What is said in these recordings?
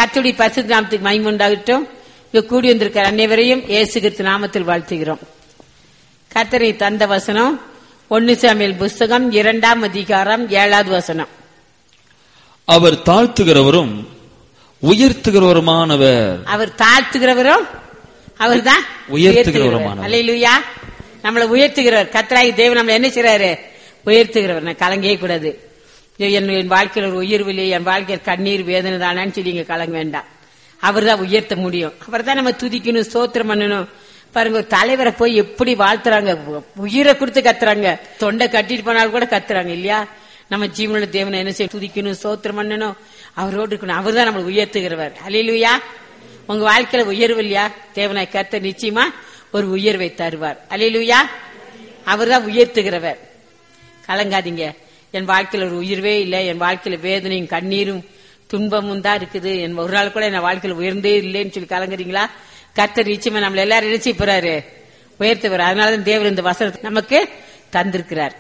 கத்துடி பரிசுத்த நாமத்துக்கு மகிமை உண்டாகட்டும் இங்க கூடி வந்திருக்கிற அனைவரையும் இயேசு கிறிஸ்து நாமத்தில் வாழ்த்துகிறோம் கர்த்தரை தந்த வசனம் ஒன்னு சாமியல் புஸ்தகம் இரண்டாம் அதிகாரம் ஏழாவது வசனம் அவர் தாழ்த்துகிறவரும் உயர்த்துகிறவருமானவர் அவர் தாழ்த்துகிறவரும் அவர் தான் உயர்த்துகிறவருமானவர். அல்லையா நம்மளை உயர்த்துகிறவர் கத்ராகி தேவன் நம்மளை என்ன செய்றாரு உயர்த்துகிறவர் நான் கலங்கவே கூடாது ஐயோ, என் என் வாழ்க்கையில் ஒரு உயர்வு இல்லையே என் வாழ்க்கையில் கண்ணீர் வேதனை தானான்னு சொல்லி இங்க கலங்க வேண்டாம் அவர் தான் உயர்த்த முடியும் அவர் தான் நம்ம துதிக்கணும் ஸ்தோத்திரம் பண்ணணும் பாருங்க ஒரு தலைவரை போய் எப்படி வாழ்த்துறாங்க உயிரை கொடுத்து கத்துறாங்க தொண்டை கட்டிட்டு போனாலும் கூட கத்துறாங்க இல்லையா நம்ம ஜீவனுள்ள தேவனை என்ன செய்ய துதிக்கணும் ஸ்தோத்திரம் பண்ணணும் அவரோடு இருக்கணும் அவர் தான் நம்மளை உயர்த்துகிறவர் அலையிலுயா உங்க வாழ்க்கையில உயர்வு இல்லையா தேவனை கத்த நிச்சயமா ஒரு உயர்வை தருவார் அலையிலுயா அவர் தான் உயர்த்துகிறவர் கலங்காதீங்க என் வாழ்க்கையில ஒரு உயர்வே இல்லை என் வாழ்க்கையில வேதனையும் கண்ணீரும் துன்பமும் தான் இருக்குது என் ஒரு நாள் கூட என் வாழ்க்கையில உயர்ந்தே இல்லைன்னு சொல்லி கலங்குறீங்களா கர்த்தர் நிச்சயமா நம்மள எல்லாரும் நினைச்சு போறாரு உயர்த்துவார் அதனாலதான் தேவர் இந்த வசனத்தை நமக்கு தந்திருக்கிறார்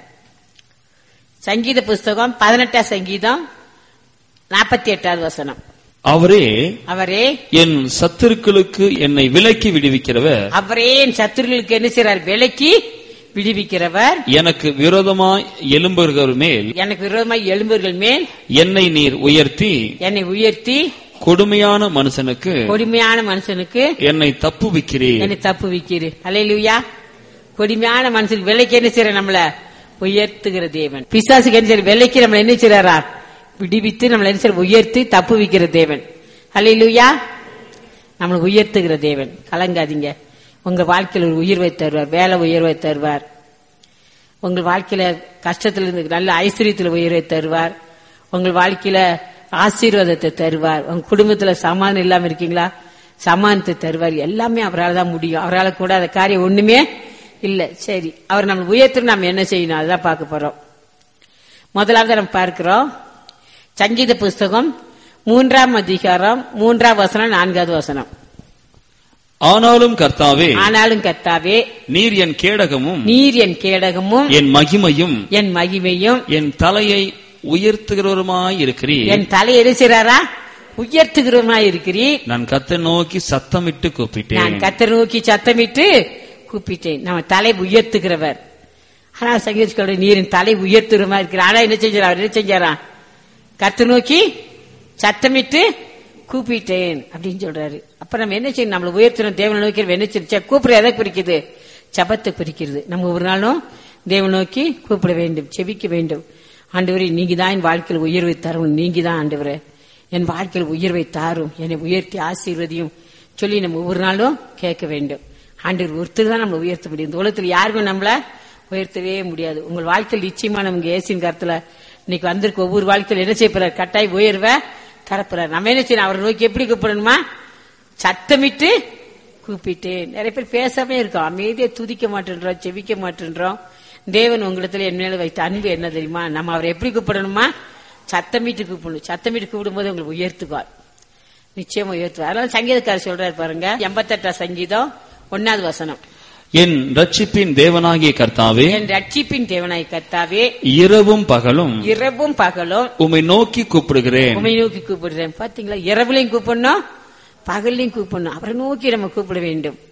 சங்கீத புஸ்தகம் பதினெட்டாம் சங்கீதம் நாற்பத்தி எட்டாவது வசனம் அவரே அவரே என் சத்துருக்களுக்கு என்னை விலக்கி விடுவிக்கிறவர் அவரே என் சத்துருகளுக்கு என்ன செய்றார் விலக்கி விடுவிக்கிறவர் எனக்கு விரோதமாய் எழும்புகிறவர் மேல் எனக்கு விரோதமாய் எழும்புகள் மேல் என்னை நீர் உயர்த்தி என்னை உயர்த்தி கொடுமையான மனுஷனுக்கு கொடுமையான மனுஷனுக்கு என்னை தப்புவிக்கிறீர் என்னை தப்பு வைக்கிறேன் அலையிலுயா கொடுமையான மனுஷனுக்கு விலைக்கு என்ன செய்யற நம்மள உயர்த்துகிற தேவன் பிசாசுக்கு என்ன செய்யற விலைக்கு நம்மள என்ன செய்யறாரா விடுவித்து நம்மள என்ன செய்யற உயர்த்தி தப்பு வைக்கிற தேவன் அலையிலுயா நம்மளை உயர்த்துகிற தேவன் கலங்காதீங்க உங்க வாழ்க்கையில் ஒரு உயர்வை தருவார் வேலை உயர்வை தருவார் உங்கள் வாழ்க்கையில கஷ்டத்துல இருந்து நல்ல ஐஸ்வர்யத்துல உயர்வை தருவார் உங்கள் வாழ்க்கையில ஆசீர்வாதத்தை தருவார் உங்க குடும்பத்துல சமாதானம் இல்லாம இருக்கீங்களா சமாதானத்தை தருவார் எல்லாமே அவரால் தான் முடியும் அவரால் கூட அந்த காரியம் ஒண்ணுமே இல்ல சரி அவர் நம்ம உயர்த்து நம்ம என்ன செய்யணும் அதுதான் பார்க்க போறோம் முதலாவது நம்ம பார்க்கிறோம் சங்கீத புஸ்தகம் மூன்றாம் அதிகாரம் மூன்றாம் வசனம் நான்காவது வசனம் ஆனாலும் கர்த்தாவே ஆனாலும் கர்த்தாவே நீர் என் கேடகமும் நீர் என் கேடகமும் என் மகிமையும் என் மகிமையும் என் தலையை உயர்த்துகிறவருமாய் இருக்கிறீர் என் தலை எரிசிறாரா உயர்த்துகிறவனா இருக்கிறீர் நான் கத்தை நோக்கி சத்தமிட்டு நான் கூப்பிட்டேன் கத்தர் நோக்கி சத்தமிட்டு கூப்பிட்டேன் நம்ம தலை உயர்த்துகிறவர் ஆனா சங்கீத நீரின் தலை உயர்த்துகிறமா இருக்கிறார் ஆனா என்ன செஞ்சார் அவர் என்ன செஞ்சாரா கத்து நோக்கி சத்தமிட்டு கூப்பிட்டேன் அப்படின்னு சொல்றாரு அப்ப நம்ம என்ன செய்யணும் நம்மளை உயர்த்தணும் தேவனை நோக்கி நம்ம என்ன செய்யணும் கூப்பிட எதை குறிக்குது ஜபத்தை குறிக்கிறது நம்ம ஒரு நாளும் தேவனை நோக்கி கூப்பிட வேண்டும் செபிக்க வேண்டும் ஆண்டவரே நீங்க தான் என் வாழ்க்கையில் உயர்வை தரும் நீங்க தான் ஆண்டவரே என் வாழ்க்கையில் உயர்வை தாரும் என்னை உயர்த்தி ஆசீர்வதியும் சொல்லி நம்ம ஒவ்வொரு நாளும் கேட்க வேண்டும் ஆண்டவர் ஒருத்தர் தான் நம்மளை உயர்த்த முடியும் இந்த உலகத்தில் யாருமே நம்மள உயர்த்தவே முடியாது உங்கள் வாழ்க்கையில் நிச்சயமா நமக்கு ஏசின் கருத்துல இன்னைக்கு வந்திருக்க ஒவ்வொரு வாழ்க்கையில் என்ன செய்ய போறார் கட்டாய் உயர்வை தரப்போறார் நம்ம என்ன செய்யணும் அவரை நோக்கி எப்படி கூப்பிடணுமா சத்தமிட்டு கூப்பிட்டு நிறைய பேர் பேசாம இருக்கோம் அமைதியை துதிக்க மாட்டேன்றோம் செவிக்க மாட்டேன்றோம் தேவன் உங்களிடத்துல என் மேல வைத்த அன்பு என்ன தெரியுமா நம்ம அவரை எப்படி கூப்பிடணுமா சத்தமிட்டு கூப்பிடணும் சத்தமிட்டு கூப்பிடும்போது உங்களுக்கு உயர்த்துவார் நிச்சயமா உயர்த்துவார் அதனால சங்கீதக்காரர் சொல்றாரு பாருங்க எண்பத்தெட்டாம் சங்கீதம் ஒன்னாவது வசனம் என் ரட்சிப்பின் தேவனாகிய கர்த்தாவே என் ரட்சிப்பின் தேவனாய் கர்த்தாவே இரவும் பகலும் இரவும் பகலும் உம்மை நோக்கி கூப்பிடுகிறேன் உமை நோக்கி கூப்பிடுறேன் பாத்தீங்களா இரவுலையும் கூப்பிடணும் பகல்லையும் கூப்பிடணும் அவரை நோக்கி நம்ம கூப்பிட வேண்டும்